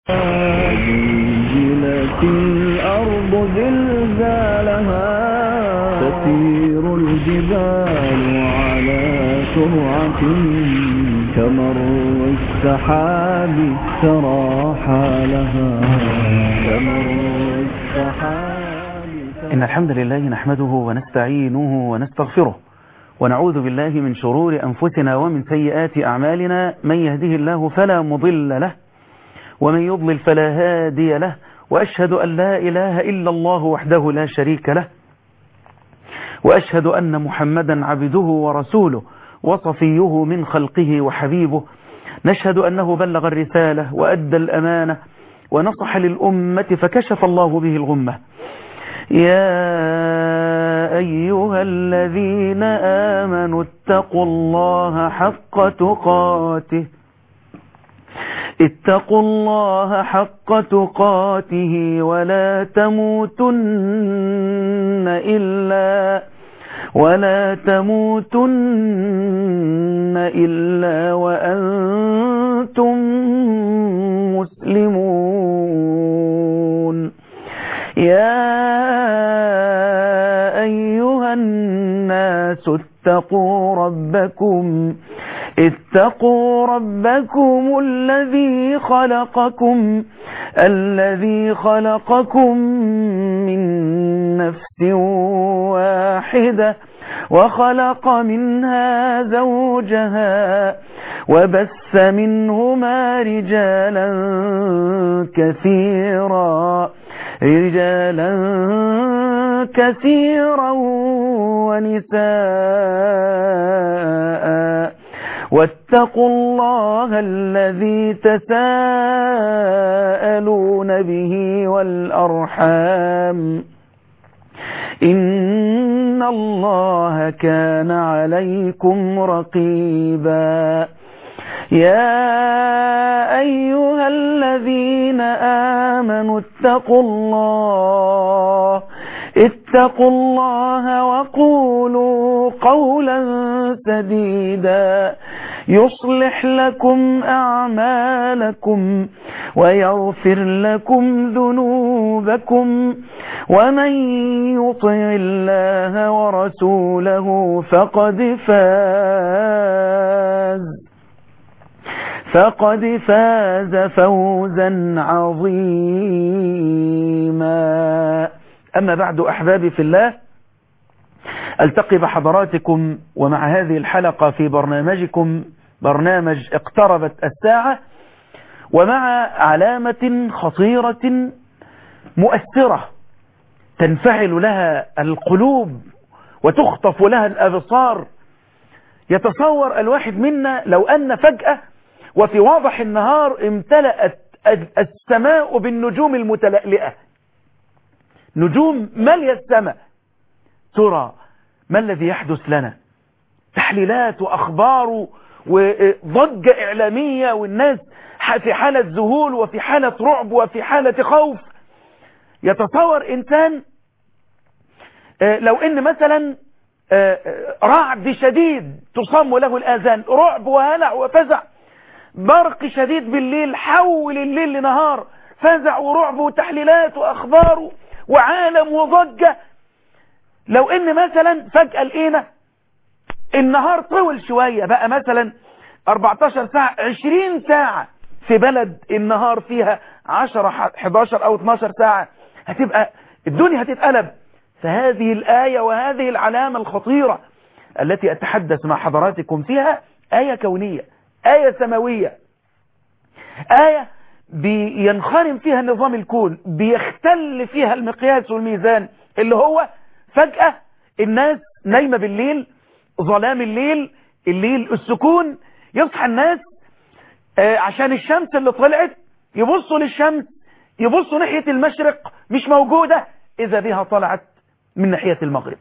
زلزلت الأرض زلزالها تسير الجبال على سرعة كمر السحاب ترى حالها كمر السحاب إن الحمد لله نحمده ونستعينه ونستغفره ونعوذ بالله من شرور أنفسنا ومن سيئات أعمالنا من يهده الله فلا مضل له ومن يضلل فلا هادي له وأشهد أن لا إله إلا الله وحده لا شريك له وأشهد أن محمدا عبده ورسوله وصفيه من خلقه وحبيبه نشهد أنه بلغ الرسالة وأدى الأمانة ونصح للأمة فكشف الله به الغمة يا أيها الذين آمنوا اتقوا الله حق تقاته اتقوا الله حق تقاته ولا تموتن إلا ولا تموتن إلا وأنتم مسلمون يا أيها الناس اتقوا ربكم اتقوا ربكم الذي خلقكم الذي خلقكم من نفس واحدة وخلق منها زوجها وبث منهما رجالا كثيرا رجالا كثيرا ونساء واتقوا الله الذي تساءلون به والأرحام إن الله كان عليكم رقيبا يا أيها الذين آمنوا اتقوا الله اتقوا الله وقولوا قولا سديدا يصلح لكم أعمالكم ويغفر لكم ذنوبكم ومن يطع الله ورسوله فقد فاز فقد فاز فوزا عظيما أما بعد أحبابي في الله ألتقي بحضراتكم ومع هذه الحلقة في برنامجكم برنامج اقتربت الساعة ومع علامة خطيرة مؤثرة تنفعل لها القلوب وتخطف لها الأبصار يتصور الواحد منا لو أن فجأة وفي واضح النهار امتلأت السماء بالنجوم المتلألئة نجوم ملي السماء ترى ما الذي يحدث لنا تحليلات وأخبار وضجة إعلامية والناس في حالة ذهول وفي حالة رعب وفي حالة خوف يتصور إنسان لو إن مثلا رعد شديد تصم له الآذان رعب وهلع وفزع برق شديد بالليل حول الليل لنهار فزع ورعب وتحليلات وأخبار وعالم وضجة لو ان مثلا فجأة لقينا النهار طول شوية بقى مثلا 14 ساعة 20 ساعة في بلد النهار فيها 10 11 او 12 ساعة هتبقى الدنيا هتتقلب فهذه الآية وهذه العلامة الخطيرة التي أتحدث مع حضراتكم فيها آية كونية آية سماوية آية بينخرم فيها نظام الكون بيختل فيها المقياس والميزان اللي هو فجأة الناس نايمة بالليل ظلام الليل الليل السكون يصحى الناس آه عشان الشمس اللي طلعت يبصوا للشمس يبصوا ناحية المشرق مش موجودة إذا بها طلعت من ناحية المغرب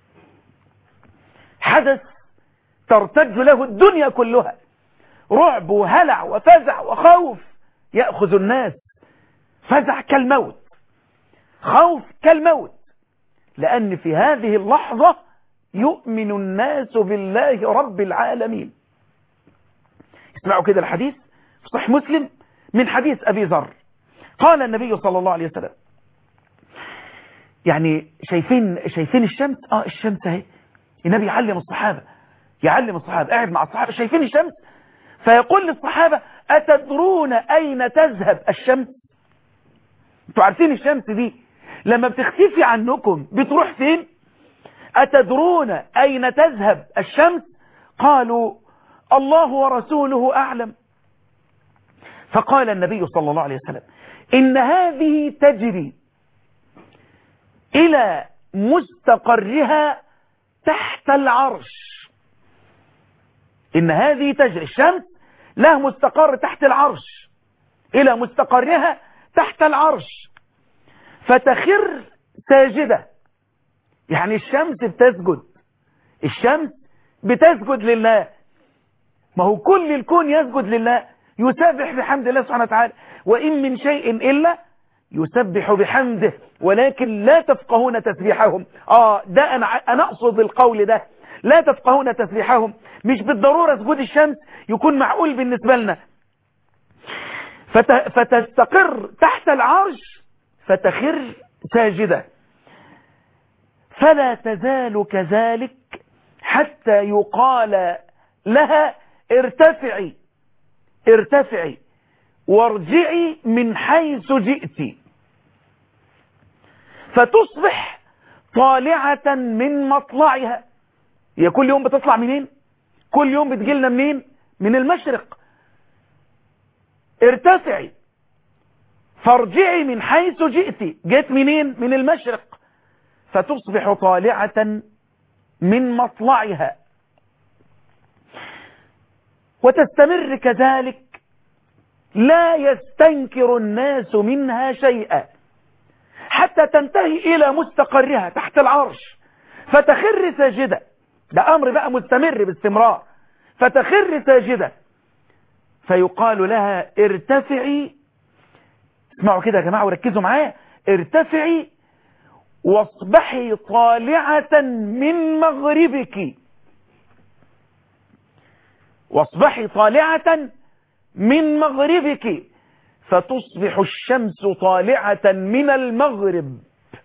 حدث ترتج له الدنيا كلها رعب وهلع وفزع وخوف يأخذ الناس فزع كالموت خوف كالموت لأن في هذه اللحظة يؤمن الناس بالله رب العالمين اسمعوا كده الحديث في صحيح مسلم من حديث أبي ذر قال النبي صلى الله عليه وسلم يعني شايفين شايفين الشمس اه الشمس اهي النبي يعلم الصحابة يعلم الصحابة قاعد مع الصحابة شايفين الشمس فيقول للصحابة أتدرون أين تذهب الشمس انتوا عارفين الشمس دي لما بتختفي عنكم بتروح فين أتدرون أين تذهب الشمس قالوا الله ورسوله أعلم فقال النبي صلى الله عليه وسلم إن هذه تجري إلى مستقرها تحت العرش إن هذه تجري الشمس لها مستقر تحت العرش إلى مستقرها تحت العرش فتخر ساجدة يعني الشمس بتسجد الشمس بتسجد لله ما هو كل الكون يسجد لله يسبح بحمد الله سبحانه وتعالى وإن من شيء إلا يسبح بحمده ولكن لا تفقهون تسبيحهم آه ده أنا, أنا أقصد القول ده لا تفقهون تسبيحهم مش بالضرورة سجود الشمس يكون معقول بالنسبة لنا فت... فتستقر تحت العرش فتخر ساجدة فلا تزال كذلك حتى يقال لها ارتفعي ارتفعي وارجعي من حيث جئت فتصبح طالعة من مطلعها هي كل يوم بتطلع منين كل يوم بتجيلنا منين من المشرق ارتفعي فارجعي من حيث جئت جئت منين من المشرق فتصبح طالعة من مطلعها وتستمر كذلك لا يستنكر الناس منها شيئا حتى تنتهي إلى مستقرها تحت العرش فتخر ساجدة ده أمر بقى مستمر باستمرار فتخر ساجدة فيقال لها ارتفعي اسمعوا كده يا جماعة وركزوا معايا ارتفعي واصبحي طالعة من مغربك واصبحي طالعة من مغربك فتصبح الشمس طالعة من المغرب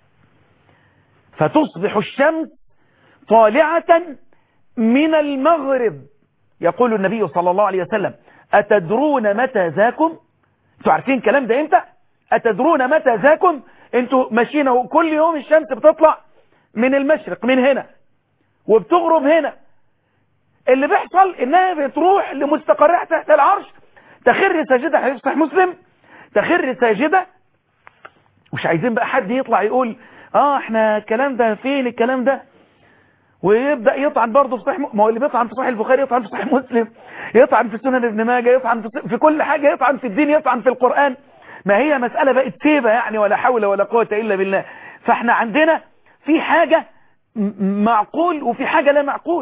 فتصبح الشمس طالعة من المغرب يقول النبي صلى الله عليه وسلم أتدرون متى ذاكم انتوا عارفين الكلام ده امتى أتدرون متى ذاكم انتوا ماشيين كل يوم الشمس بتطلع من المشرق من هنا وبتغرب هنا اللي بيحصل انها بتروح لمستقرها تحت العرش تخر ساجدة حديث صحيح مسلم تخر ساجدة مش عايزين بقى حد يطلع يقول اه احنا الكلام ده فين الكلام ده ويبدأ يطعن برضه في صحيح ما هو اللي بيطعن في صحيح البخاري يطعن في صحيح مسلم يطعن في سنن ابن ماجه يطعن في, في كل حاجة يطعن في الدين يطعن في القرآن ما هي مسألة بقت سيبة يعني ولا حول ولا قوة إلا بالله فاحنا عندنا في حاجة معقول وفي حاجة لا معقول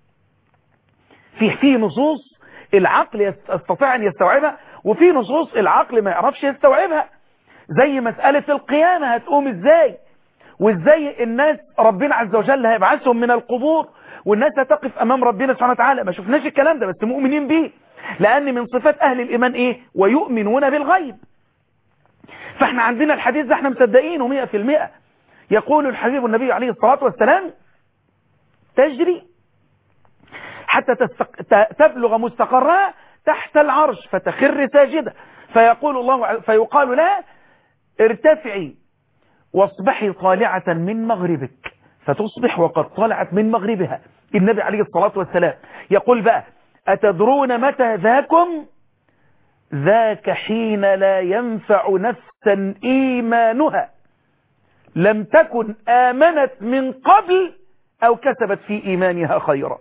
في في نصوص العقل يستطيع أن يستوعبها وفي نصوص العقل ما يعرفش يستوعبها زي مسألة القيامة هتقوم ازاي وازاي الناس ربنا عز وجل هيبعثهم من القبور والناس هتقف امام ربنا سبحانه وتعالى ما شفناش الكلام ده بس مؤمنين بيه لان من صفات اهل الايمان ايه ويؤمنون بالغيب فاحنا عندنا الحديث ده احنا مصدقينه مئة في المئة يقول الحبيب النبي عليه الصلاة والسلام تجري حتى تستق... تبلغ مستقرها تحت العرش فتخر ساجدة فيقول الله فيقال لها ارتفعي واصبحي طالعة من مغربك فتصبح وقد طلعت من مغربها النبي عليه الصلاة والسلام يقول بقى أتدرون متى ذاكم ذاك حين لا ينفع نفسا إيمانها لم تكن آمنت من قبل أو كسبت في إيمانها خيرا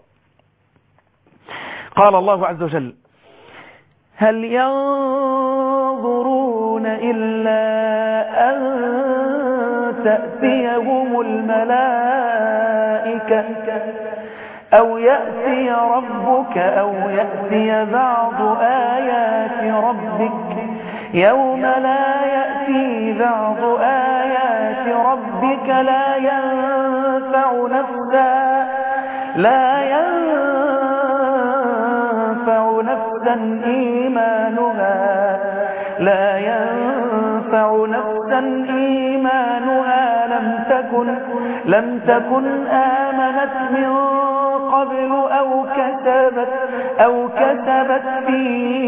قال الله عز وجل هل ينظرون إلا أن تأتيهم الملائكة أو يأتي ربك أو يأتي بعض آيات ربك يوم لا يأتي بعض آيات ربك لا ينفع نفسا لا ينفع نفسا إيمانها لا ينفع إيمانها لم تكن لم تكن آمنت من قبل أو كسبت أو كسبت في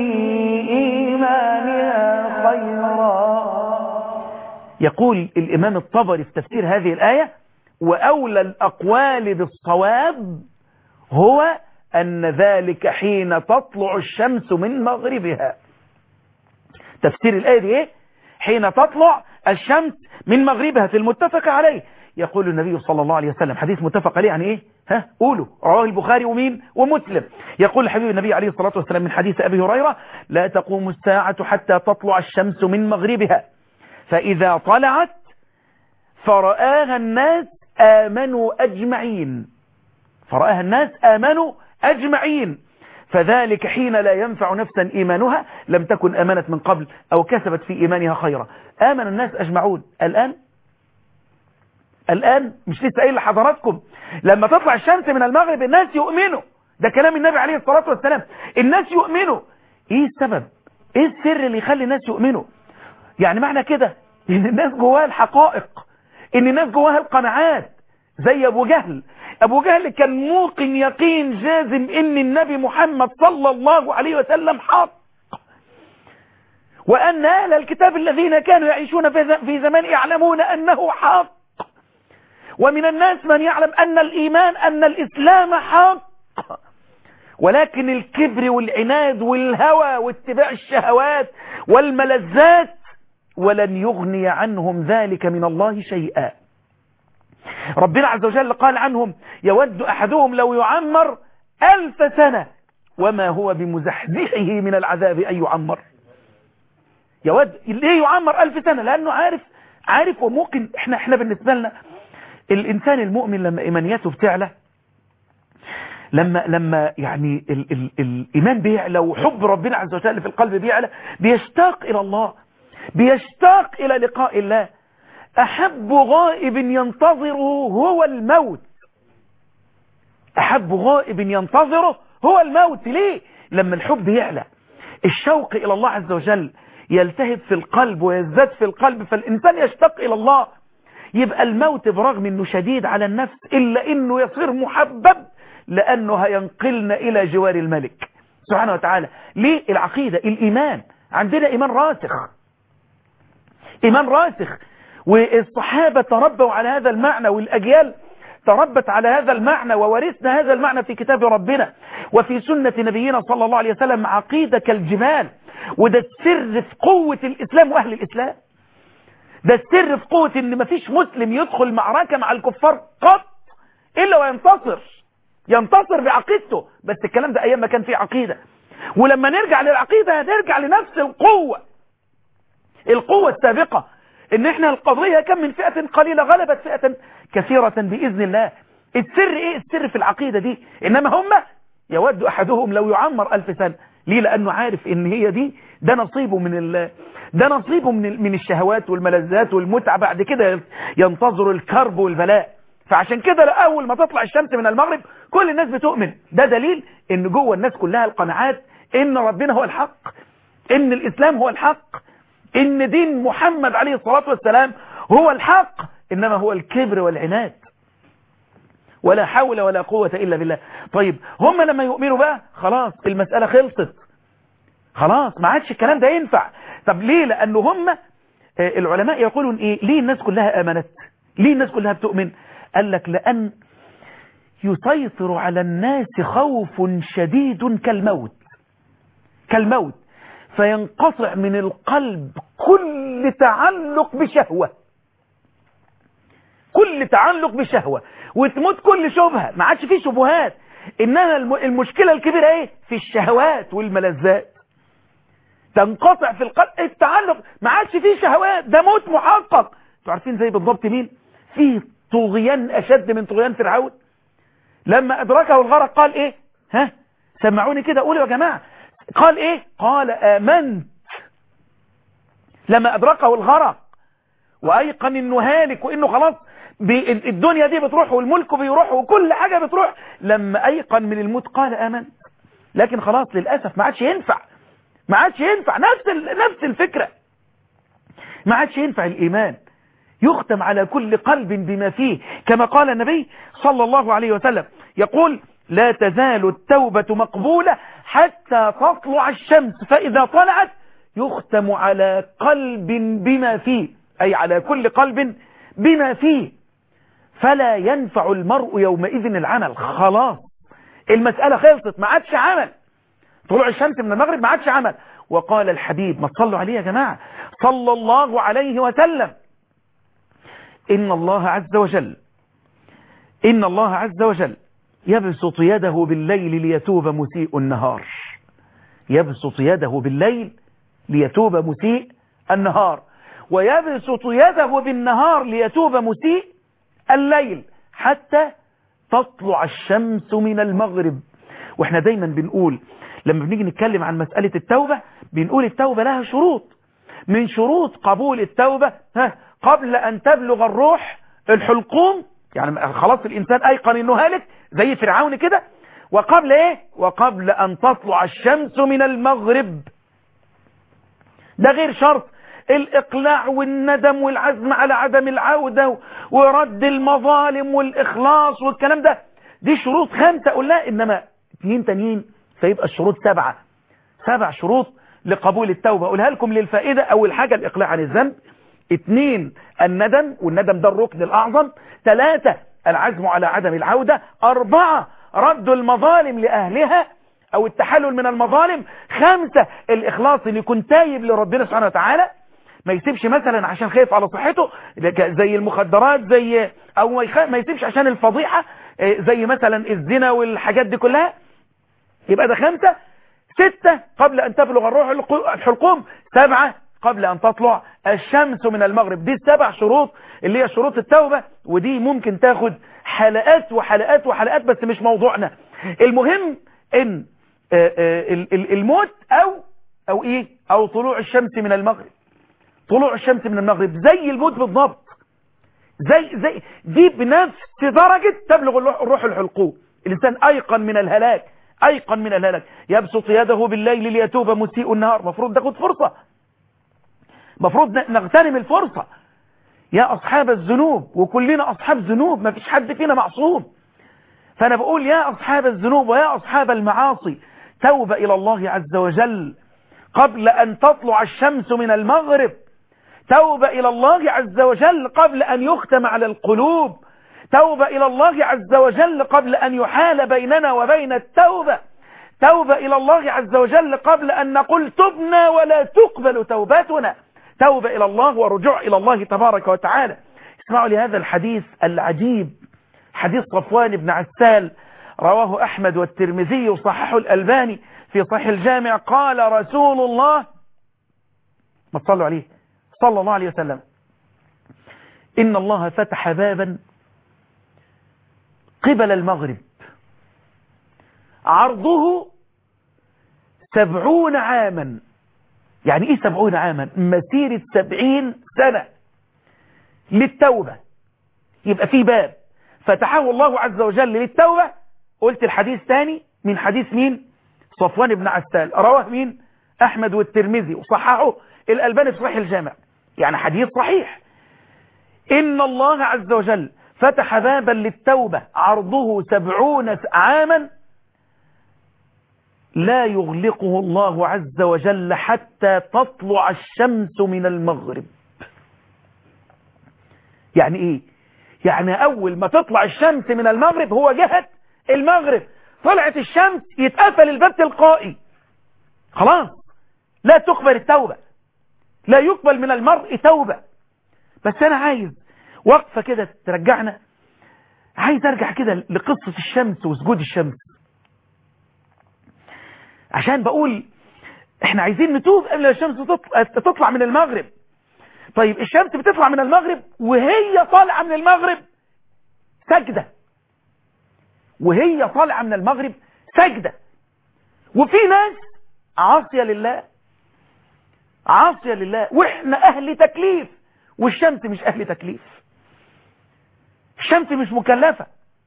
إيمانها خيرا يقول الإمام الطبري في تفسير هذه الآية وأولى الأقوال بالصواب هو أن ذلك حين تطلع الشمس من مغربها تفسير الآية دي إيه؟ حين تطلع الشمس من مغربها في المتفق عليه يقول النبي صلى الله عليه وسلم حديث متفق عليه يعني ايه ها قولوا رواه البخاري ومين ومسلم يقول حبيب النبي عليه الصلاة والسلام من حديث أبي هريرة لا تقوم الساعة حتى تطلع الشمس من مغربها فإذا طلعت فرآها الناس آمنوا أجمعين فرآها الناس آمنوا أجمعين فذلك حين لا ينفع نفسا إيمانها لم تكن آمنت من قبل أو كسبت في إيمانها خيرا آمن الناس أجمعون الآن الآن مش لسه قايل لحضراتكم لما تطلع الشمس من المغرب الناس يؤمنوا ده كلام النبي عليه الصلاة والسلام الناس يؤمنوا ايه السبب ايه السر اللي يخلي الناس يؤمنوا يعني معنى كده ان الناس جواها الحقائق ان الناس جواها القناعات زي ابو جهل ابو جهل كان موقن يقين جازم ان النبي محمد صلى الله عليه وسلم حق وان اهل الكتاب الذين كانوا يعيشون في زمان يعلمون انه حق ومن الناس من يعلم ان الايمان ان الاسلام حق ولكن الكبر والعناد والهوى واتباع الشهوات والملذات ولن يغني عنهم ذلك من الله شيئا ربنا عز وجل قال عنهم يود أحدهم لو يعمر ألف سنة وما هو بمزحزحه من العذاب أن يعمر يود ليه يعمر ألف سنة لأنه عارف عارف وممكن احنا احنا بالنسبة لنا الإنسان المؤمن لما إيمانياته بتعلى لما لما يعني ال ال الإيمان بيعلى وحب ربنا عز وجل في القلب بيعلى بيشتاق إلى الله بيشتاق إلى لقاء الله أحب غائب ينتظره هو الموت أحب غائب ينتظره هو الموت ليه؟ لما الحب يعلى الشوق إلى الله عز وجل يلتهب في القلب ويزداد في القلب فالإنسان يشتاق إلى الله يبقى الموت برغم أنه شديد على النفس إلا أنه يصير محبب لأنه هينقلنا إلى جوار الملك سبحانه وتعالى ليه العقيدة الإيمان عندنا إيمان راسخ إيمان راسخ والصحابة تربوا على هذا المعنى والأجيال تربت على هذا المعنى وورثنا هذا المعنى في كتاب ربنا وفي سنة نبينا صلى الله عليه وسلم عقيدة كالجبال وده السر في قوة الإسلام وأهل الإسلام ده السر في قوة إن مفيش مسلم يدخل معركة مع الكفار قط إلا وينتصر ينتصر بعقيدته بس الكلام ده أيام ما كان فيه عقيدة ولما نرجع للعقيدة نرجع لنفس القوة القوة السابقة ان احنا القضية كم من فئة قليلة غلبت فئة كثيرة بإذن الله السر ايه السر في العقيدة دي انما هم يود احدهم لو يعمر الف سنة ليه لانه عارف ان هي دي ده نصيبه من ال ده نصيبه من من الشهوات والملذات والمتعة بعد كده ينتظر الكرب والبلاء فعشان كده اول ما تطلع الشمس من المغرب كل الناس بتؤمن ده دليل ان جوه الناس كلها القناعات ان ربنا هو الحق ان الاسلام هو الحق ان دين محمد عليه الصلاة والسلام هو الحق انما هو الكبر والعناد ولا حول ولا قوة الا بالله طيب هم لما يؤمنوا بقى خلاص المسألة خلصت خلاص ما عادش الكلام ده ينفع طب ليه لانه هم العلماء يقولون ايه ليه الناس كلها امنت ليه الناس كلها بتؤمن قال لك لان يسيطر على الناس خوف شديد كالموت كالموت فينقطع من القلب كل تعلق بشهوة كل تعلق بشهوة وتموت كل شبهة ما عادش فيه شبهات إنما المشكلة الكبيرة ايه في الشهوات والملذات تنقطع في القلب التعلق ما عادش فيه شهوات ده موت محقق انتوا عارفين زي بالضبط مين فيه طغيان أشد من طغيان فرعون لما أدركه الغرق قال ايه ها سمعوني كده قولوا يا جماعة قال ايه قال آمنت لما أدركه الغرق وأيقن انه هالك وانه خلاص الدنيا دي بتروح والملك بيروح وكل حاجة بتروح لما أيقن من الموت قال آمنت لكن خلاص للأسف ما عادش ينفع ما عادش ينفع نفس نفس الفكرة ما عادش ينفع الإيمان يختم على كل قلب بما فيه كما قال النبي صلى الله عليه وسلم يقول لا تزال التوبة مقبولة حتى تطلع الشمس فإذا طلعت يختم على قلب بما فيه أي على كل قلب بما فيه فلا ينفع المرء يومئذ العمل خلاص المسألة خلصت ما عادش عمل طلوع الشمس من المغرب ما عادش عمل وقال الحبيب ما تصلوا عليه يا جماعة صلى الله عليه وسلم إن الله عز وجل إن الله عز وجل يبسط يده بالليل ليتوب مسيء النهار يبسط يده بالليل ليتوب مسيء النهار ويبسط يده بالنهار ليتوب مسيء الليل حتى تطلع الشمس من المغرب واحنا دايما بنقول لما بنيجي نتكلم عن مسألة التوبة بنقول التوبة لها شروط من شروط قبول التوبة ها قبل أن تبلغ الروح الحلقوم يعني خلاص الإنسان أيقن إنه هالك زي فرعون كده وقبل إيه وقبل أن تطلع الشمس من المغرب ده غير شرط الإقلاع والندم والعزم على عدم العودة ورد المظالم والإخلاص والكلام ده دي شروط خمسة قلنا إنما اتنين تانيين فيبقى الشروط سبعة سبع شروط لقبول التوبة أقولها لكم للفائدة أول حاجة الإقلاع عن الذنب اثنين الندم والندم ده الركن الأعظم ثلاثة العزم على عدم العودة أربعة رد المظالم لأهلها أو التحلل من المظالم خمسة الإخلاص اللي يكون تايب لربنا سبحانه وتعالى ما يسيبش مثلا عشان خايف على صحته زي المخدرات زي أو ما يسيبش عشان الفضيحة زي مثلا الزنا والحاجات دي كلها يبقى ده خمسة ستة قبل أن تبلغ الروح الحلقوم سبعة قبل أن تطلع الشمس من المغرب دي السبع شروط اللي هي شروط التوبة ودي ممكن تاخد حلقات وحلقات وحلقات بس مش موضوعنا المهم ان الموت او او ايه او طلوع الشمس من المغرب طلوع الشمس من المغرب زي الموت بالضبط زي زي دي بنفس درجة تبلغ الروح الحلقوم الانسان ايقن من الهلاك ايقن من الهلاك يبسط يده بالليل ليتوب مسيء النهار مفروض تاخد فرصة مفروض نغتنم الفرصة يا أصحاب الذنوب وكلنا أصحاب ذنوب ما فيش حد فينا معصوم فأنا بقول يا أصحاب الذنوب ويا أصحاب المعاصي توبة إلى الله عز وجل قبل أن تطلع الشمس من المغرب توبة إلى الله عز وجل قبل أن يختم على القلوب توبة إلى الله عز وجل قبل أن يحال بيننا وبين التوبة توبة إلى الله عز وجل قبل أن نقول تبنا ولا تقبل توباتنا توبة إلى الله ورجوع إلى الله تبارك وتعالى اسمعوا لهذا الحديث العجيب حديث صفوان بن عسال رواه أحمد والترمذي وصححه الألباني في صحيح الجامع قال رسول الله ما تصلوا عليه صلى الله عليه وسلم إن الله فتح بابا قبل المغرب عرضه سبعون عاما يعني ايه سبعون عاما مسيرة سبعين سنة للتوبة يبقى في باب فتحه الله عز وجل للتوبة قلت الحديث تاني من حديث مين صفوان بن عسال رواه مين احمد والترمذي وصححه الالباني في صحيح الجامع يعني حديث صحيح ان الله عز وجل فتح بابا للتوبة عرضه سبعون عاما لا يغلقه الله عز وجل حتى تطلع الشمس من المغرب يعني ايه يعني اول ما تطلع الشمس من المغرب هو جهة المغرب طلعت الشمس يتقفل الباب تلقائي خلاص لا تقبل التوبة لا يقبل من المرء توبة بس انا عايز وقفة كده ترجعنا عايز ارجع كده لقصة الشمس وسجود الشمس عشان بقول احنا عايزين نتوب قبل الشمس تطلع من المغرب طيب الشمس بتطلع من المغرب وهي طالعة من المغرب سجدة وهي طالعة من المغرب سجدة وفي ناس عاصية لله عاصية لله واحنا اهل تكليف والشمس مش اهل تكليف الشمس مش مكلفة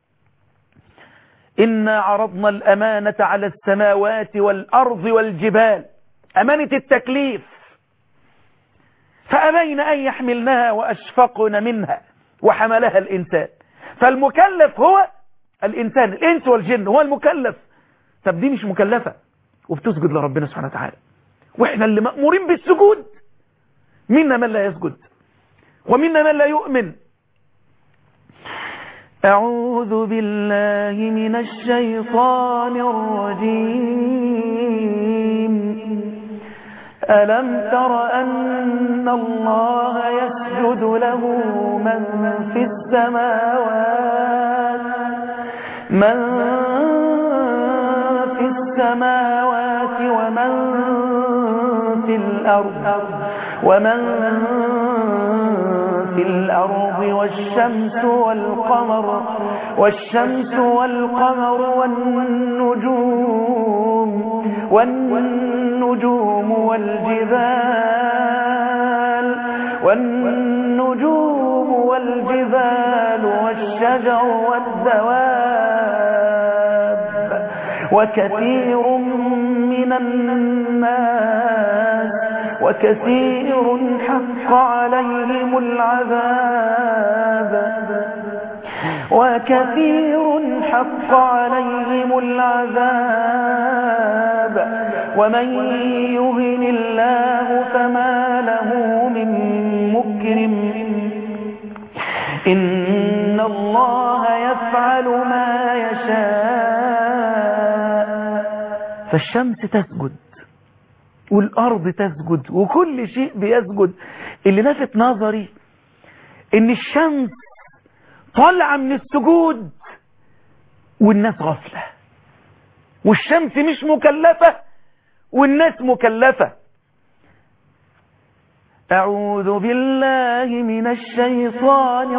إنا عرضنا الأمانة على السماوات والأرض والجبال أمانة التكليف فأبين أن يحملنها وأشفقن منها وحملها الإنسان فالمكلف هو الإنسان الإنس والجن هو المكلف طب دي مش مكلفة وبتسجد لربنا سبحانه وتعالى وإحنا اللي مأمورين بالسجود منا من لا يسجد ومنا من لا يؤمن أعوذ بالله من الشيطان الرجيم ألم تر أن الله يسجد له من في السماوات من في السماوات ومن في الأرض ومن في الأرض والشمس والقمر والشمس والقمر والنجوم والنجوم والجبال والنجوم والجبال والشجر والدواب وكثير من الناس وكثير حق عليهم العذاب وكثير حق عليهم العذاب ومن يهن الله فما له من مكرم إن الله يفعل ما يشاء فالشمس تسجد والأرض تسجد وكل شيء بيسجد اللي لفت نظري ان الشمس طالعة من السجود والناس غفلة والشمس مش مكلفة والناس مكلفة أعوذ بالله من الشيطان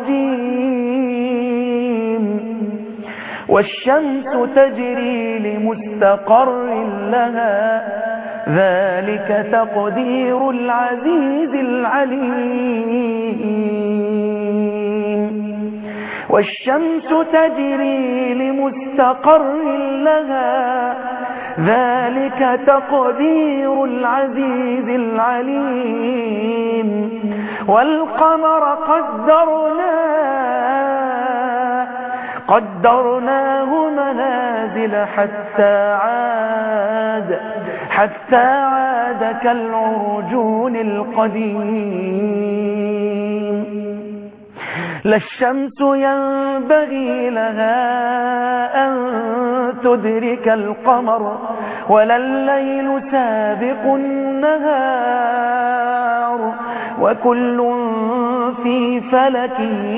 الرجيم والشمس تجري لمستقر لها ذلك تقدير العزيز العليم والشمس تجري لمستقر لها ذلك تقدير العزيز العليم والقمر قدرناه قدرناه منازل حتى عاد حتى عاد كالعرجون القديم لا الشمس ينبغي لها أن تدرك القمر ولا الليل سابق النهار وكل في فلك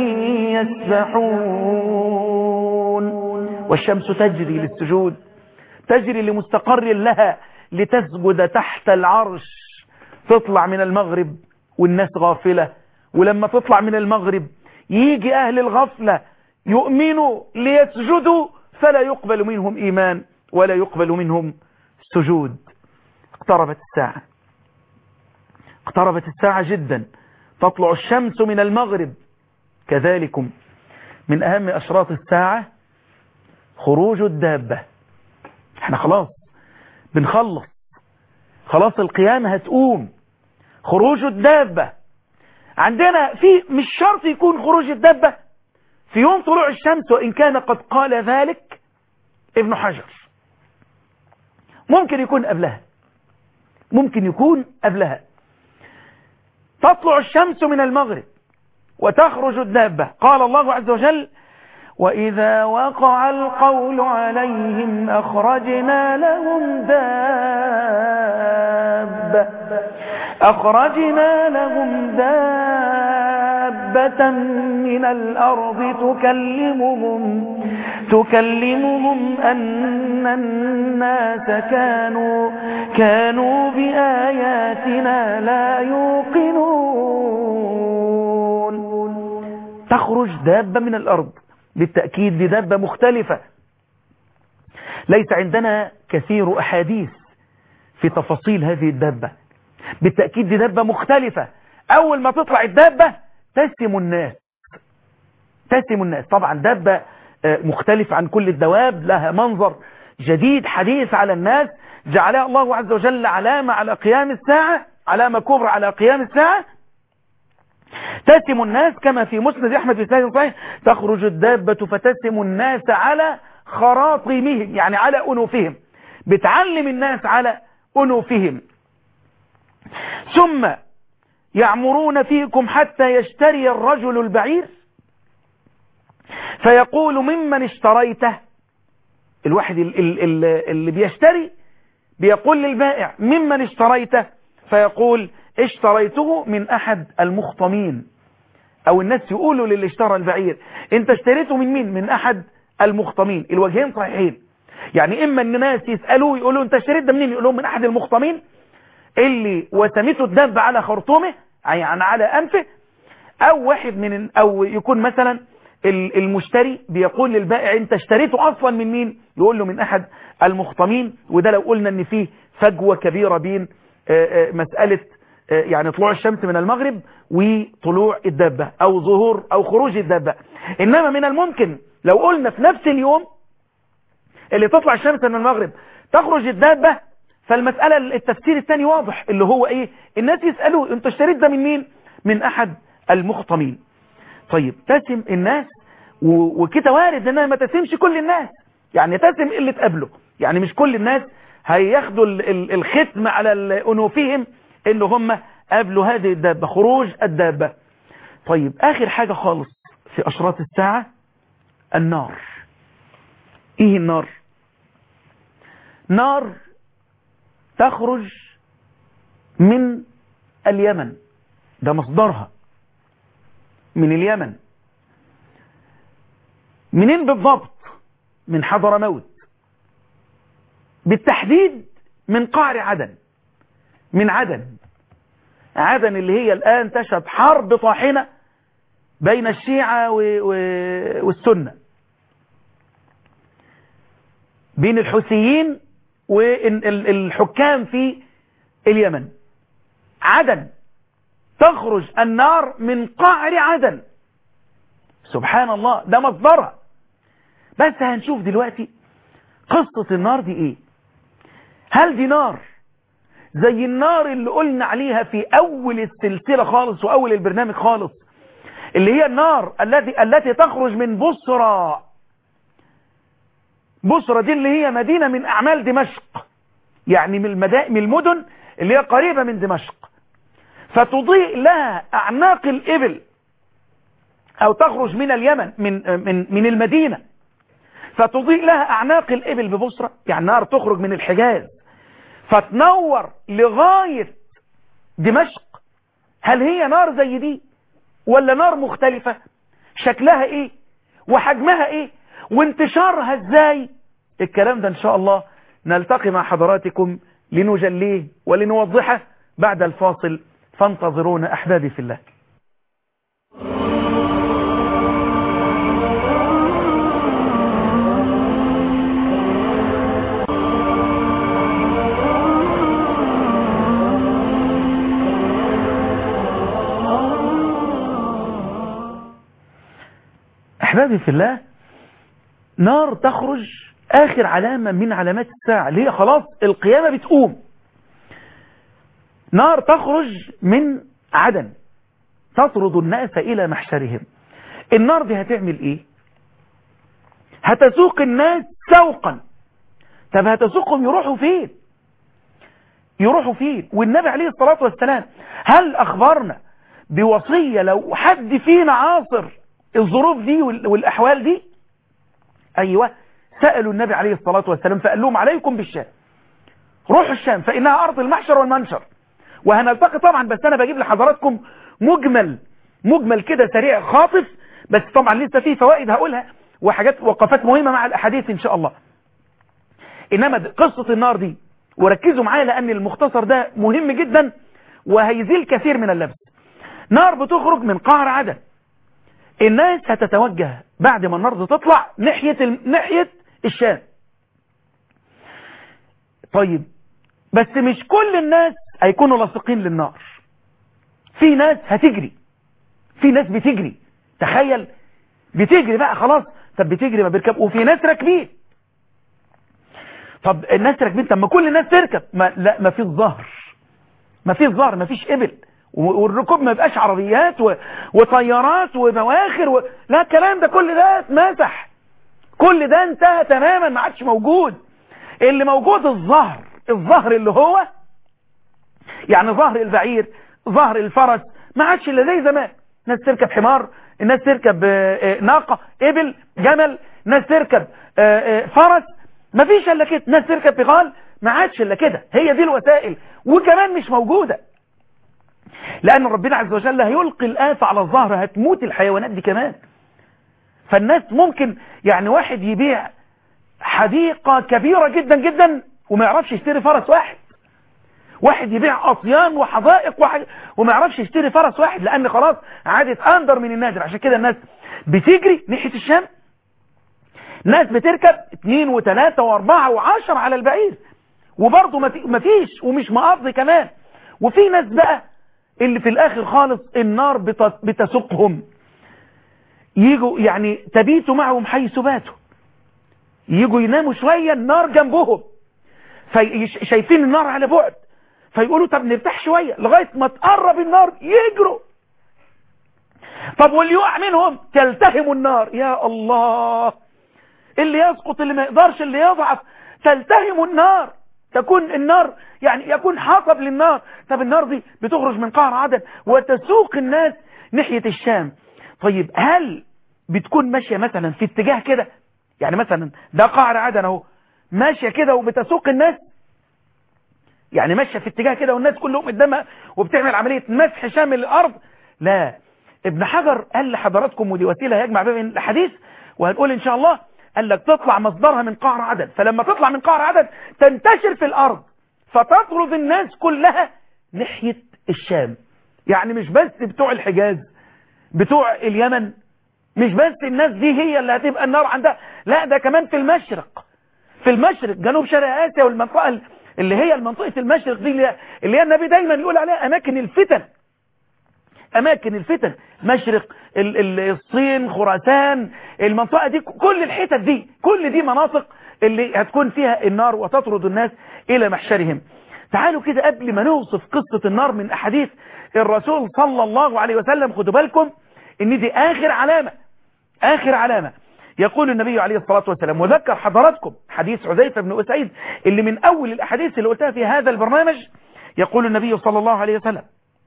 يسبحون والشمس تجري للسجود تجري لمستقر لها لتسجد تحت العرش تطلع من المغرب والناس غافلة ولما تطلع من المغرب يجي أهل الغفلة يؤمنوا ليسجدوا فلا يقبل منهم إيمان ولا يقبل منهم سجود اقتربت الساعة اقتربت الساعة جدا تطلع الشمس من المغرب كذلكم من أهم أشراط الساعة خروج الدابة احنا خلاص بنخلص خلاص القيامة هتقوم خروج الدابة عندنا في مش شرط يكون خروج الدابة في يوم طلوع الشمس وإن كان قد قال ذلك ابن حجر ممكن يكون قبلها ممكن يكون قبلها تطلع الشمس من المغرب وتخرج الدابة قال الله عز وجل وإذا وقع القول عليهم أخرجنا لهم دابة أخرجنا لهم دابة من الأرض تكلمهم تكلمهم أن الناس كانوا كانوا بآياتنا لا يوقنون تخرج دابة من الأرض بالتأكيد دي دابة مختلفة ليس عندنا كثير أحاديث في تفاصيل هذه الدابة بالتأكيد دي دابة مختلفة أول ما تطلع الدابة تسم الناس تسم الناس طبعا دابة مختلفة عن كل الدواب لها منظر جديد حديث على الناس جعلها الله عز وجل علامة على قيام الساعة علامة كبرى على قيام الساعة تسم الناس كما في مسند أحمد في سنة صحيح تخرج الدابة فتسم الناس على خراطيمهم يعني على أنوفهم بتعلم الناس على أنوفهم ثم يعمرون فيكم حتى يشتري الرجل البعير فيقول ممن اشتريته الواحد اللي بيشتري بيقول للبائع ممن اشتريته فيقول اشتريته من أحد المخطمين أو الناس يقولوا للي اشترى البعير انت اشتريته من مين من أحد المخطمين الوجهين صحيحين يعني إما أن الناس يسألوه يقولوا انت اشتريت ده منين يقولوا من أحد المخطمين اللي وسمته الدب على خرطومه يعني على أنفه أو واحد من أو يكون مثلا المشتري بيقول للبائع انت اشتريته اصلا من مين يقول له من احد المخطمين وده لو قلنا ان فيه فجوة كبيرة بين مسألة يعني طلوع الشمس من المغرب وطلوع الدابة او ظهور او خروج الدابة انما من الممكن لو قلنا في نفس اليوم اللي تطلع الشمس من المغرب تخرج الدابة فالمسألة التفسير الثاني واضح اللي هو ايه الناس يسألوه انت اشتريت ده من مين من احد المخطمين طيب تسم الناس وكده وارد انها ما تسمش كل الناس يعني تسم اللي تقابله يعني مش كل الناس هياخدوا الختم على انوفهم ان هم قابلوا هذه الدابة خروج الدابة طيب اخر حاجة خالص في اشراط الساعة النار ايه النار نار تخرج من اليمن ده مصدرها من اليمن منين بالضبط من حضرموت بالتحديد من قعر عدن من عدن عدن اللي هي الآن تشهد حرب طاحنة بين الشيعة والسنة بين الحوثيين والحكام في اليمن عدن تخرج النار من قعر عدن سبحان الله ده مصدرها بس هنشوف دلوقتي قصة النار دي ايه هل دي نار زي النار اللي قلنا عليها في اول السلسلة خالص واول البرنامج خالص اللي هي النار التي التي تخرج من بصرى بصرى دي اللي هي مدينة من اعمال دمشق يعني من, المدا... من المدن اللي هي قريبة من دمشق فتضيء لها اعناق الابل او تخرج من اليمن من من من المدينة فتضيء لها اعناق الابل ببصرة يعني نار تخرج من الحجاز فتنور لغاية دمشق هل هي نار زي دي ولا نار مختلفة شكلها ايه وحجمها ايه وانتشارها ازاي الكلام ده ان شاء الله نلتقي مع حضراتكم لنجليه ولنوضحه بعد الفاصل فانتظرونا احبابي في الله احبابي في الله نار تخرج اخر علامة من علامات الساعة اللي هي خلاص القيامة بتقوم نار تخرج من عدن تطرد الناس الى محشرهم النار دي هتعمل ايه هتسوق الناس سوقا طب هتسوقهم يروحوا فين يروحوا فين والنبي عليه الصلاة والسلام هل اخبرنا بوصية لو حد فينا عاصر الظروف دي والأحوال دي أيوة سألوا النبي عليه الصلاة والسلام فقال لهم عليكم بالشام روحوا الشام فإنها أرض المحشر والمنشر وهنلتقي طبعا بس أنا بجيب لحضراتكم مجمل مجمل كده سريع خاطف بس طبعا لسه فيه فوائد هقولها وحاجات وقفات مهمة مع الأحاديث إن شاء الله إنما قصة النار دي وركزوا معايا لأن المختصر ده مهم جدا وهيزيل كثير من اللبس نار بتخرج من قعر عدن الناس هتتوجه بعد ما النار تطلع ناحية ال... ناحية الشام طيب بس مش كل الناس هيكونوا لاصقين للنار في ناس هتجري في ناس بتجري تخيل بتجري بقى خلاص طب بتجري ما بيركب وفي ناس راكبين طب الناس راكبين طب ما كل الناس تركب ما لا ما في الظهر مفيش ظهر مفيش إبل والركوب ما يبقاش عربيات و... وطيارات وبواخر و... لا الكلام ده كل ده اتمسح كل ده انتهى تماما ما عادش موجود اللي موجود الظهر الظهر اللي هو يعني ظهر البعير ظهر الفرس ما عادش الا زي زمان ناس تركب حمار الناس تركب ناقة ابل جمل ناس تركب فرس ما فيش الا كده ناس تركب بغال ما عادش الا كده هي دي الوسائل وكمان مش موجودة لان ربنا عز وجل هيلقي الآفة على الظهر هتموت الحيوانات دي كمان فالناس ممكن يعني واحد يبيع حديقة كبيرة جدا جدا وما يعرفش يشتري فرس واحد واحد يبيع أطيان وحدائق واحد وما يعرفش يشتري فرس واحد لأن خلاص عادت أندر من النادر عشان كده الناس بتجري ناحية الشام ناس بتركب اثنين وثلاثة واربعة وعشر على البعير وبرضه مفيش ومش مقضي كمان وفي ناس بقى اللي في الآخر خالص النار بتسقهم يجوا يعني تبيتوا معهم حيث باتوا يجوا يناموا شوية النار جنبهم شايفين النار على بعد فيقولوا طب نرتاح شوية لغاية ما تقرب النار يجروا طب واللي يقع منهم تلتهم النار يا الله اللي يسقط اللي ما يقدرش اللي يضعف تلتهم النار تكون النار يعني يكون حطب للنار طب النار دي بتخرج من قعر عدن وتسوق الناس ناحية الشام طيب هل بتكون ماشية مثلا في اتجاه كده يعني مثلا ده قعر عدن اهو ماشية كده وبتسوق الناس يعني ماشية في اتجاه كده والناس كلهم قدامها وبتعمل عملية مسح شامل الأرض لا ابن حجر قال لحضراتكم ودي وسيلة يجمع بين الحديث وهنقول إن شاء الله قال لك تطلع مصدرها من قعر عدن فلما تطلع من قعر عدن تنتشر في الأرض فتطرد الناس كلها ناحية الشام يعني مش بس بتوع الحجاز بتوع اليمن مش بس الناس دي هي اللي هتبقى النار عندها لا ده كمان في المشرق في المشرق جنوب شرق آسيا والمنطقة اللي هي المنطقة المشرق دي اللي هي النبي دايما يقول عليها أماكن الفتن أماكن الفتن مشرق الصين خراسان المنطقة دي كل الحتت دي كل دي مناطق اللي هتكون فيها النار وتطرد الناس إلى محشرهم تعالوا كده قبل ما نوصف قصة النار من أحاديث الرسول صلى الله عليه وسلم خدوا بالكم ان دي آخر علامة آخر علامة يقول النبي عليه الصلاة والسلام وذكر حضراتكم حديث عزيفة بن أسعيد اللي من أول الأحاديث اللي قلتها في هذا البرنامج يقول النبي صلى الله عليه وسلم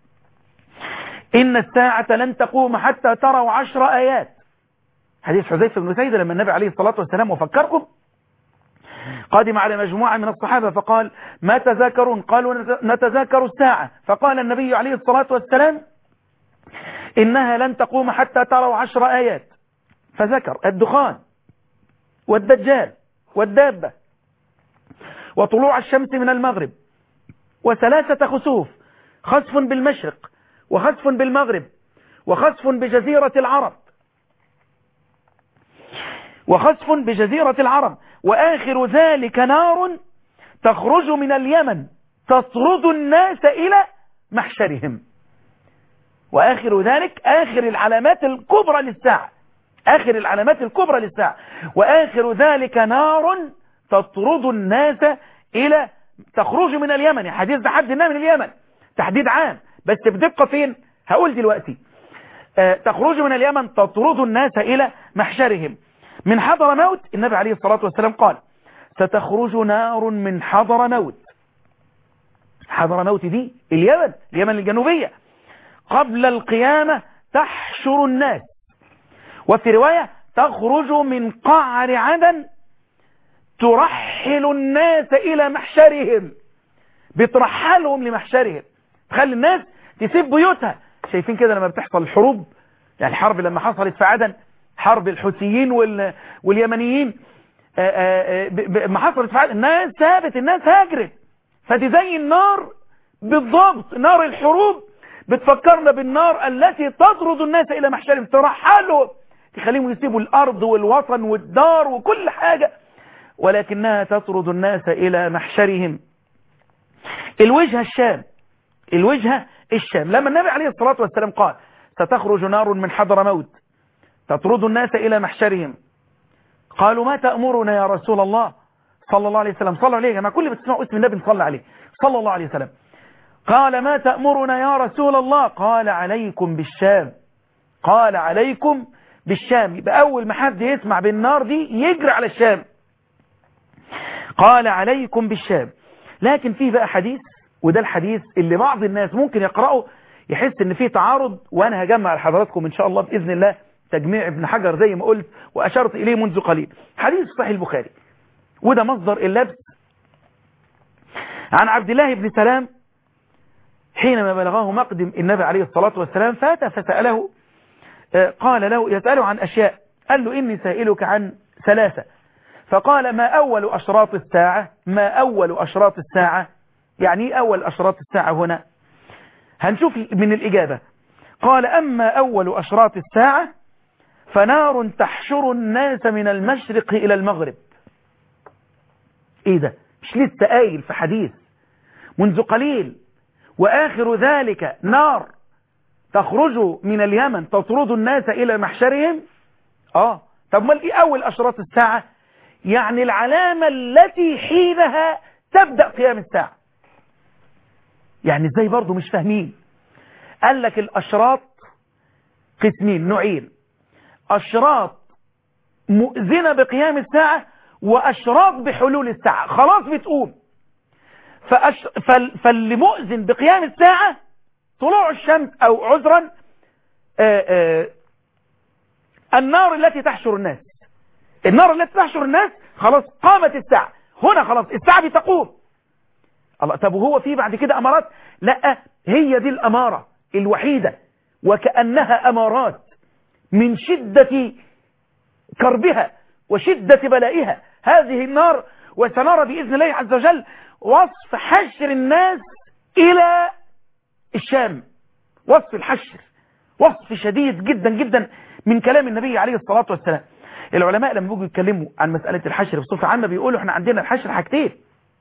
إن الساعة لن تقوم حتى تروا عشر آيات حديث حذيفة بن أسيد لما النبي عليه الصلاة والسلام وفكركم قادم على مجموعة من الصحابة فقال ما تذاكرون قالوا نتذاكر الساعة فقال النبي عليه الصلاة والسلام إنها لن تقوم حتى تروا عشر آيات فذكر الدخان والدجال والدابة وطلوع الشمس من المغرب وثلاثة خسوف خسف بالمشرق وخسف بالمغرب وخسف بجزيرة العرب وخسف بجزيرة العرب وآخر ذلك نار تخرج من اليمن تطرد الناس إلى محشرهم وآخر ذلك آخر العلامات الكبرى للساعة آخر العلامات الكبرى للساعة وآخر ذلك نار تطرد الناس إلى تخرج من اليمن حديث تحدينا من اليمن تحديد عام بس بدقة فين هقول دلوقتي آه تخرج من اليمن تطرد الناس إلى محشرهم من حضر موت النبي عليه الصلاة والسلام قال ستخرج نار من حضر موت حضر موت دي اليمن اليمن الجنوبية قبل القيامة تحشر الناس وفي رواية تخرج من قعر عدن ترحل الناس إلى محشرهم بترحلهم لمحشرهم تخلي الناس تسيب بيوتها شايفين كده لما بتحصل الحروب يعني الحرب لما حصلت في عدن حرب الحوثيين وال... واليمنيين ما حصلت في عدن الناس سابت الناس هاجرت فدي زي النار بالضبط نار الحروب بتفكرنا بالنار التي تطرد الناس إلى محشرهم ترحلهم تخليهم يسيبوا الأرض والوطن والدار وكل حاجة ولكنها تطرد الناس إلى محشرهم الوجهة الشام الوجهة الشام لما النبي عليه الصلاة والسلام قال ستخرج نار من حضر موت تطرد الناس إلى محشرهم قالوا ما تأمرنا يا رسول الله صلى الله عليه وسلم صلوا عليه ما كل بتسمعوا اسم النبي صلى عليه صلى الله عليه وسلم قال ما تأمرنا يا رسول الله قال عليكم بالشام قال عليكم بالشام يبقى أول ما حد يسمع بالنار دي يجري على الشام قال عليكم بالشام لكن فيه بقى حديث وده الحديث اللي بعض الناس ممكن يقرأه يحس ان فيه تعارض وانا هجمع لحضراتكم ان شاء الله بإذن الله تجميع ابن حجر زي ما قلت وأشرت إليه منذ قليل حديث صحيح البخاري وده مصدر اللبس عن عبد الله بن سلام حينما بلغه مقدم النبي عليه الصلاة والسلام فات فسأله قال له يسأله عن أشياء قال له إني سائلك عن ثلاثة فقال ما أول أشراط الساعة ما أول أشراط الساعة يعني أول أشراط الساعة هنا هنشوف من الإجابة قال أما أول أشراط الساعة فنار تحشر الناس من المشرق إلى المغرب إيه ده مش لسه قايل في حديث منذ قليل وآخر ذلك نار تخرج من اليمن تطرد الناس إلى محشرهم آه طب ما إيه أول أشراط الساعة يعني العلامة التي حينها تبدأ قيام الساعة يعني ازاي برضو مش فاهمين قال لك الأشراط قسمين نوعين أشراط مؤذنة بقيام الساعة وأشراط بحلول الساعة خلاص بتقوم فأش... فال... فاللي مؤذن بقيام الساعة طلوع الشمس أو عذرا آآ آآ النار التي تحشر الناس النار التي تحشر الناس خلاص قامت الساعة هنا خلاص الساعة بتقوم الله طب وهو في بعد كده أمارات لا هي دي الأمارة الوحيدة وكأنها أمارات من شدة كربها وشدة بلائها هذه النار وسنرى بإذن الله عز وجل وصف حشر الناس إلى الشام وصف الحشر وصف شديد جدا جدا من كلام النبي عليه الصلاة والسلام العلماء لما بيجوا يتكلموا عن مسألة الحشر بصفة عامة بيقولوا احنا عندنا الحشر حاجتين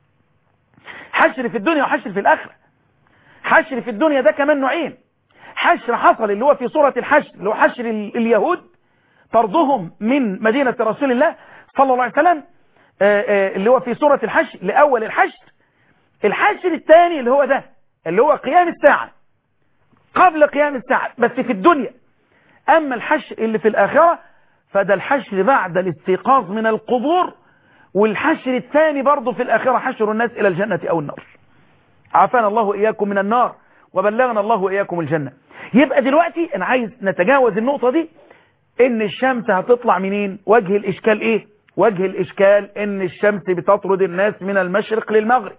حشر في الدنيا وحشر في الآخرة حشر في الدنيا ده كمان نوعين حشر حصل اللي هو في صورة الحشر اللي هو حشر اليهود طردهم من مدينة رسول الله صلى الله عليه وسلم اللي هو في صورة الحشر لأول الحشر الحشر الثاني اللي هو ده اللي هو قيام الساعة قبل قيام الساعة بس في الدنيا أما الحشر اللي في الآخرة فده الحشر بعد الاستيقاظ من القبور والحشر الثاني برضه في الآخرة حشر الناس إلى الجنة أو النار عافانا الله إياكم من النار وبلغنا الله وإياكم الجنة يبقى دلوقتي أنا عايز نتجاوز النقطة دي إن الشمس هتطلع منين وجه الإشكال إيه وجه الإشكال إن الشمس بتطرد الناس من المشرق للمغرب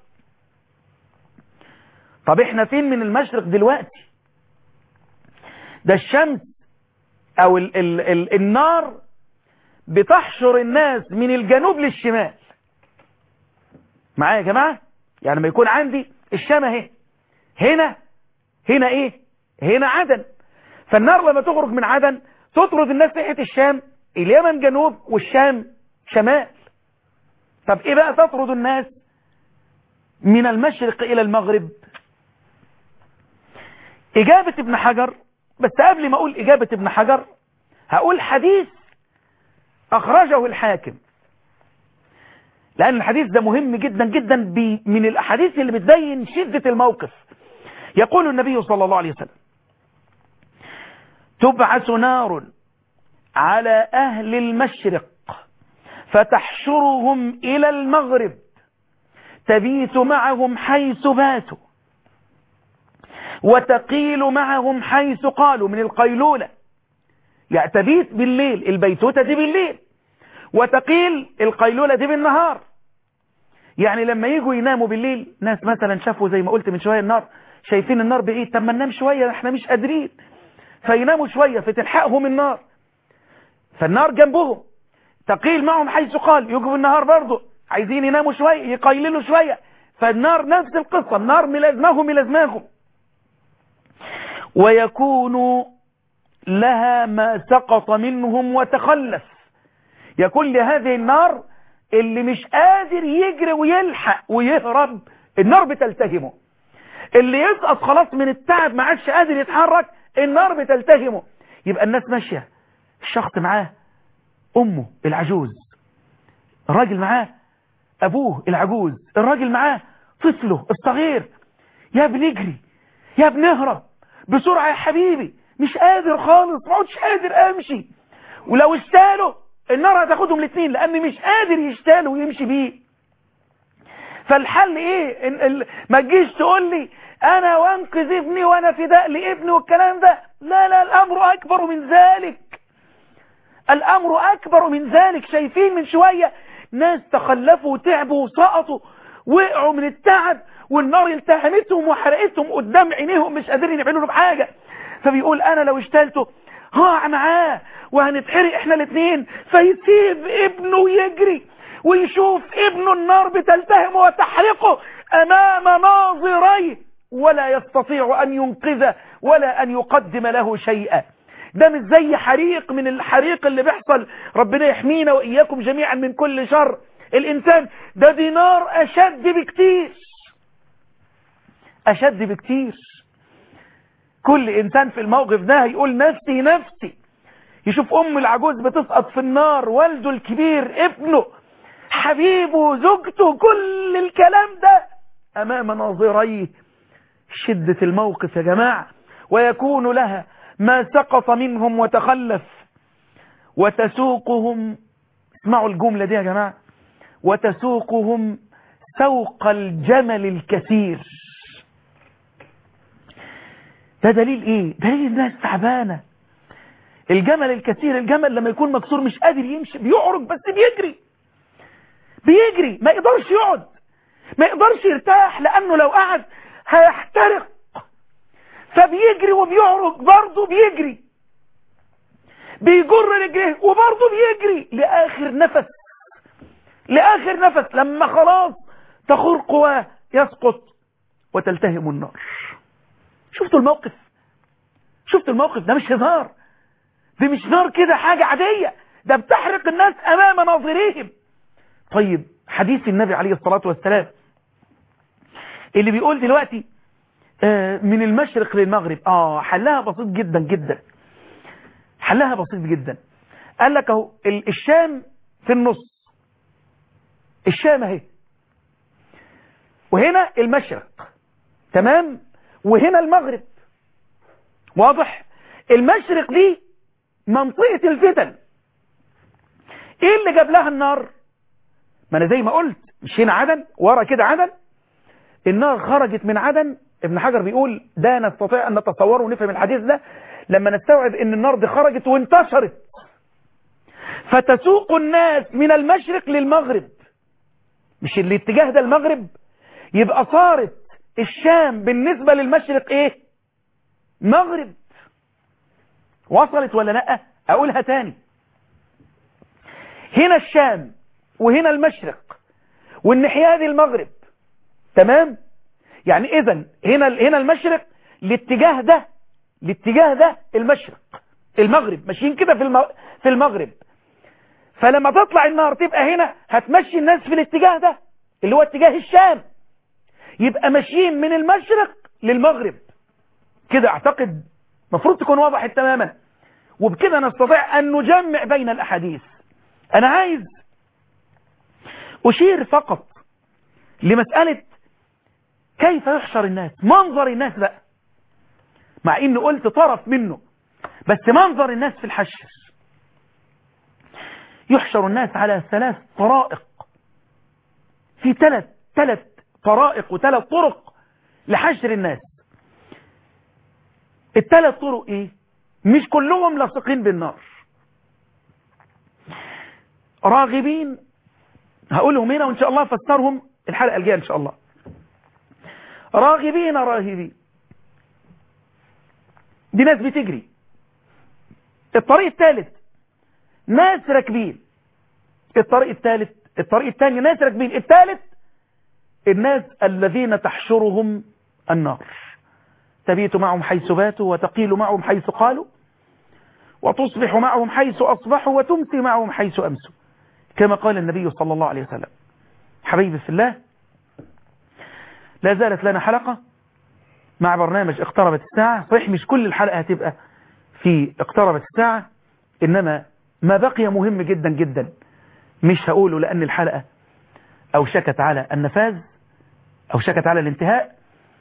طب إحنا فين من المشرق دلوقتي ده الشمس أو ال ال ال النار بتحشر الناس من الجنوب للشمال معايا يا جماعة يعني ما يكون عندي الشام اهي هنا هنا ايه هنا عدن فالنار لما تخرج من عدن تطرد الناس ناحية الشام اليمن جنوب والشام شمال طب ايه بقى تطرد الناس من المشرق الى المغرب اجابة ابن حجر بس قبل ما اقول اجابة ابن حجر هقول حديث اخرجه الحاكم لان الحديث ده مهم جدا جدا من الاحاديث اللي بتبين شدة الموقف يقول النبي صلى الله عليه وسلم تبعث نار على اهل المشرق فتحشرهم الى المغرب تبيت معهم حيث باتوا وتقيل معهم حيث قالوا من القيلولة يعني تبيت بالليل البيتوتة دي بالليل وتقيل القيلولة دي بالنهار يعني لما يجوا يناموا بالليل ناس مثلا شافوا زي ما قلت من شوية النار شايفين النار بعيد طب ما ننام شوية احنا مش قادرين فيناموا شوية فتلحقهم النار فالنار جنبهم تقيل معهم حيث قال يجوا بالنهار برضه عايزين يناموا شوية يقيللوا شوية فالنار نفس القصة النار ملازمهم ملازماهم ويكون لها ما سقط منهم وتخلف يكون لهذه النار اللي مش قادر يجري ويلحق ويهرب النار بتلتهمه اللي يسقط خلاص من التعب ما عادش قادر يتحرك النار بتلتهمه يبقى الناس ماشية الشخص معاه أمه العجوز الراجل معاه أبوه العجوز الراجل معاه طفله الصغير يا بنجري يا بنهرب بسرعة يا حبيبي مش قادر خالص ما عدتش قادر امشي ولو اشتالوا النار هتاخدهم الاثنين لان مش قادر يشتاله ويمشي بيه فالحل ايه إن ال... ما تجيش تقول لي انا وانقذ ابني وانا فداء لابني والكلام ده لا لا الامر اكبر من ذلك الامر اكبر من ذلك شايفين من شوية ناس تخلفوا وتعبوا وسقطوا وقعوا من التعب والنار التهمتهم وحرقتهم قدام عينيهم مش قادرين يعملوا له بحاجة فبيقول انا لو اشتلته هقع معاه وهنتحرق احنا الاثنين فيسيب ابنه يجري ويشوف ابنه النار بتلتهم وتحرقه امام ناظريه ولا يستطيع ان ينقذه ولا ان يقدم له شيئا ده مش زي حريق من الحريق اللي بيحصل ربنا يحمينا واياكم جميعا من كل شر الانسان ده دي نار اشد بكتير اشد بكتير كل انسان في الموقف ده هيقول نفسي نفسي يشوف ام العجوز بتسقط في النار والده الكبير ابنه حبيبه زوجته كل الكلام ده امام ناظريه شدة الموقف يا جماعة ويكون لها ما سقط منهم وتخلف وتسوقهم اسمعوا الجملة دي يا جماعة وتسوقهم سوق الجمل الكثير ده دليل ايه دليل الناس تعبانة الجمل الكثير الجمل لما يكون مكسور مش قادر يمشي بيعرج بس بيجري بيجري ما يقدرش يقعد ما يقدرش يرتاح لانه لو قعد هيحترق فبيجري وبيعرج برضه بيجري بيجر رجليه وبرضه بيجري لاخر نفس لاخر نفس لما خلاص تخور قواه يسقط وتلتهم النار شفتوا الموقف شفتوا الموقف ده مش هزار دي مش نار كده حاجة عادية ده بتحرق الناس امام ناظريهم طيب حديث النبي عليه الصلاة والسلام اللي بيقول دلوقتي آه من المشرق للمغرب اه حلها بسيط جدا جدا حلها بسيط جدا قال لك اهو الشام في النص الشام اهي وهنا المشرق تمام وهنا المغرب واضح المشرق دي منطقة الفتن ايه اللي جاب لها النار ما انا زي ما قلت مش هنا عدن ورا كده عدن النار خرجت من عدن ابن حجر بيقول ده نستطيع ان نتصوره ونفهم الحديث ده لما نستوعب ان النار دي خرجت وانتشرت فتسوق الناس من المشرق للمغرب مش الاتجاه ده المغرب يبقى صارت الشام بالنسبة للمشرق ايه مغرب وصلت ولا لا اقولها تاني هنا الشام وهنا المشرق والناحيه دي المغرب تمام يعني اذا هنا هنا المشرق الاتجاه ده الاتجاه ده المشرق المغرب ماشيين كده في في المغرب فلما تطلع النار تبقى هنا هتمشي الناس في الاتجاه ده اللي هو اتجاه الشام يبقى ماشيين من المشرق للمغرب كده اعتقد مفروض تكون وضحت تماما وبكده نستطيع ان نجمع بين الاحاديث انا عايز اشير فقط لمسألة كيف يحشر الناس منظر الناس بقى مع اني قلت طرف منه بس منظر الناس في الحشر يحشر الناس على ثلاث طرائق في ثلاث ثلاث طرائق وثلاث طرق لحشر الناس الثلاث طرق ايه مش كلهم لاصقين بالنار راغبين هقولهم هنا وان شاء الله افسرهم الحلقة الجاية ان شاء الله راغبين راهبين دي ناس بتجري الطريق الثالث ناس راكبين الطريق الثالث الطريق الثاني ناس راكبين الثالث الناس الذين تحشرهم النار تبيت معهم حيث باتوا وتقيل معهم حيث قالوا وتصبح معهم حيث أصبحوا وتمسي معهم حيث أمسوا كما قال النبي صلى الله عليه وسلم حبيبي في الله لا زالت لنا حلقة مع برنامج اقتربت الساعة صحيح مش كل الحلقة هتبقى في اقتربت الساعة إنما ما بقي مهم جدا جدا مش هقوله لأن الحلقة أو شكت على النفاذ أو شكت على الانتهاء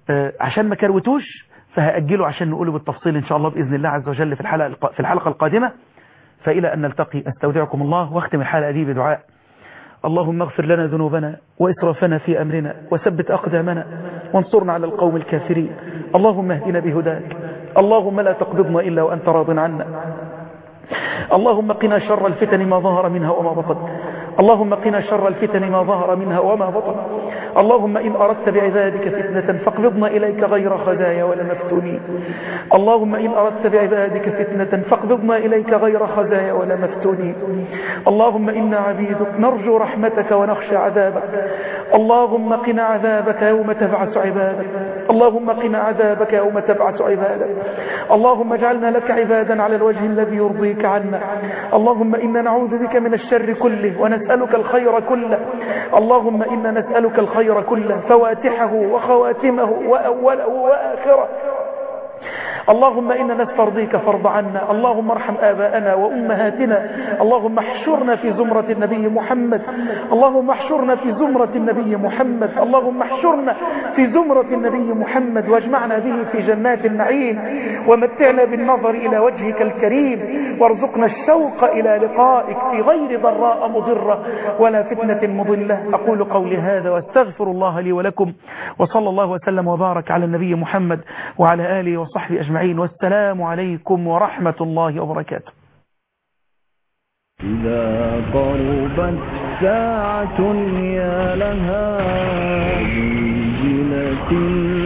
آه، عشان ما كروتوش فهأجله عشان نقوله بالتفصيل إن شاء الله بإذن الله عز وجل في الحلقة الق- في الحلقة القادمة فإلى أن نلتقي أستودعكم الله واختم الحلقة دي بدعاء اللهم اغفر لنا ذنوبنا وإسرافنا في أمرنا وثبت أقدامنا وانصرنا على القوم الكافرين اللهم اهدنا بهداك اللهم لا تقبضنا إلا وأنت راض عنا اللهم قنا شر الفتن ما ظهر منها وما بطن اللهم قنا شر الفتن ما ظهر منها وما بطن اللهم إن أردت بعبادك فتنة فاقبضنا إليك غير خزايا ولا مفتونين اللهم إن أردت بعبادك فتنة فاقبضنا إليك غير خزايا ولا مفتونين اللهم إنا عبيدك نرجو رحمتك ونخشى عذابك اللهم قنا عذابك يوم تبعث عبادك اللهم قنا عذابك يوم تبعث عبادك اللهم اجعلنا لك عبادا على الوجه الذي يرضيك عنا اللهم إنا نعوذ بك من الشر كله ونسألك الخير كله اللهم إنا نسألك الخير كله فواتحه وخواتمه وأوله وآخره اللهم إنا نسترضيك فرض عنا اللهم ارحم آباءنا وأمهاتنا اللهم احشرنا في زمرة النبي محمد اللهم احشرنا في زمرة النبي محمد اللهم احشرنا في زمرة النبي محمد واجمعنا به في جنات النعيم ومتعنا بالنظر إلى وجهك الكريم وارزقنا الشوق إلى لقائك في غير ضراء مضرة ولا فتنة مضلة أقول قولي هذا واستغفر الله لي ولكم وصلى الله وسلم وبارك على النبي محمد وعلى آله وصحبه أجمعين والسلام عليكم ورحمة الله وبركاته إذا قربت ساعة يا لها زلزلة